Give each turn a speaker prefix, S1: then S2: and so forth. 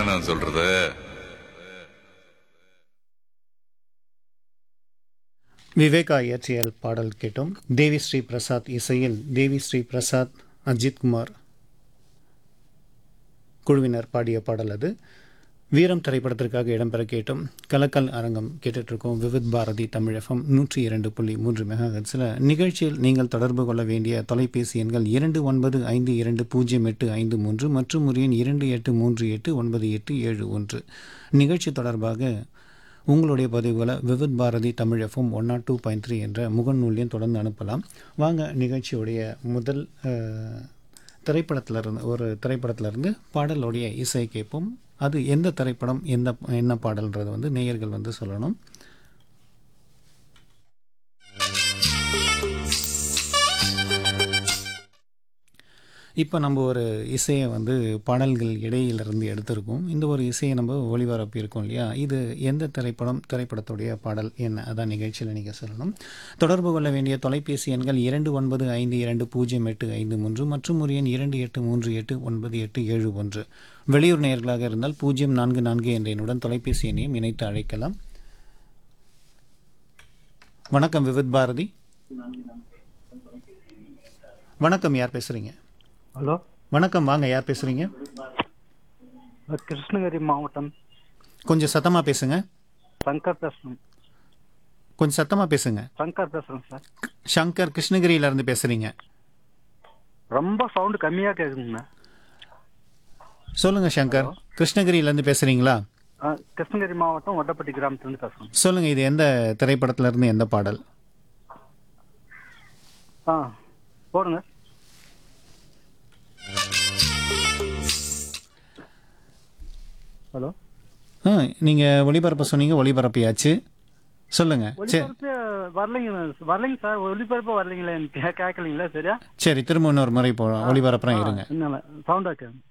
S1: என்ன நான் சொல்றது
S2: விவேகா இயற்றியல் பாடல் கேட்டோம் தேவி ஸ்ரீ பிரசாத் இசையில் தேவி ஸ்ரீ பிரசாத் அஜித் குமார் குழுவினர் பாடிய பாடல் அது வீரம் திரைப்படத்திற்காக இடம்பெற கேட்டோம் கலக்கல் அரங்கம் கேட்டுட்டு இருக்கோம் விவித் பாரதி தமிழ் எஃப்எம் நூற்றி இரண்டு புள்ளி மூன்று மெகா ஹெர்ட்ஸில் நிகழ்ச்சியில் நீங்கள் தொடர்பு கொள்ள வேண்டிய தொலைபேசி எண்கள் இரண்டு ஒன்பது ஐந்து இரண்டு பூஜ்ஜியம் எட்டு ஐந்து மூன்று மற்றும் ஒரு எண் இரண்டு எட்டு மூன்று எட்டு ஒன்பது எட்டு ஏழு ஒன்று நிகழ்ச்சி தொடர்பாக உங்களுடைய பதிவுகளை Vividh Bharati Tamil FM one naught two point three என்ற முகநூல்லையும் தொடர்ந்து அனுப்பலாம் வாங்க நிகழ்ச்சியுடைய முதல் அஹ், திரைப்படத்துல இருந்து ஒரு திரைப்படத்துல இருந்து பாடலுடைய இசை கேட்போம் அது எந்த திரைப்படம் எந்த என்ன பாடல்ன்றது வந்து நேயர்கள் வந்து சொல்லணும் இப்போ நம்ம ஒரு இசையை வந்து பாடல்கள் இடையிலிருந்து எடுத்திருக்கோம் இந்த ஒரு இசையை நம்ம ஒளிபரப்பி இருக்கோம் இல்லையா இது எந்த திரைப்படம் திரைப்படத்துடைய பாடல் என்ன அதான் நிகழ்ச்சியில் நீங்கள் சொல்லணும் தொடர்பு கொள்ள வேண்டிய தொலைபேசி எண்கள் இரண்டு ஒன்பது ஐந்து இரண்டு பூஜ்ஜியம் எட்டு ஐந்து மூன்று மற்றும் ஒரு எண் இரண்டு எட்டு மூன்று எட்டு ஒன்பது எட்டு ஏழு ஒன்று வெளியூர் நேயர்களாக இருந்தால் பூஜ்ஜியம் நான்கு நான்கு என்ற எண்ணுடன் தொலைபேசி எண்ணையும் இணைத்து அழைக்கலாம் வணக்கம் விவித் பாரதி வணக்கம் யார் பேசுகிறீங்க
S3: ஹலோ
S2: வணக்கம் வாங்க யார் பேசுறீங்க
S3: கிருஷ்ணகிரி மாவட்டம்
S2: கொஞ்சம் சத்தமா பேசுங்க
S3: சங்கர் பேசுறேன்
S2: கொஞ்சம் சத்தமா பேசுங்க
S3: சங்கர் பேசுறேன் சார்
S2: சங்கர் கிருஷ்ணகிரியில இருந்து பேசுறீங்க
S3: ரொம்ப சவுண்டு கம்மியாக கேட்குதுங்கண்ணா
S2: சொல்லுங்க சங்கர் கிருஷ்ணகிரியில இருந்து பேசுறீங்களா
S3: ஆ, கிருஷ்ணகிரி மாவட்டம் ஒட்டப்பட்டி கிராமத்துலேருந்து பேசுகிறேன்
S2: சொல்லுங்க இது எந்த திரைப்படத்துல இருந்து எந்த பாடல்
S3: ஆ போடுங்க ஹலோ
S2: ஆ, நீங்க ஒளிபரப்ப சொன்னீங்க ஒளிபரப்பியாச்சு சொல்லுங்க சரி
S3: ஒளிபரப்பு வரலைங்க வரலைங்க சார் ஒளிபரப்பு வரலைங்களே எனக்கு கேட்கலீங்களா சரியா
S2: சரி திரும்ப இன்னொரு முறை போ ஒளிபரப்புறேன் இருங்க
S3: என்ன சவுண்டாக கேட்குங்க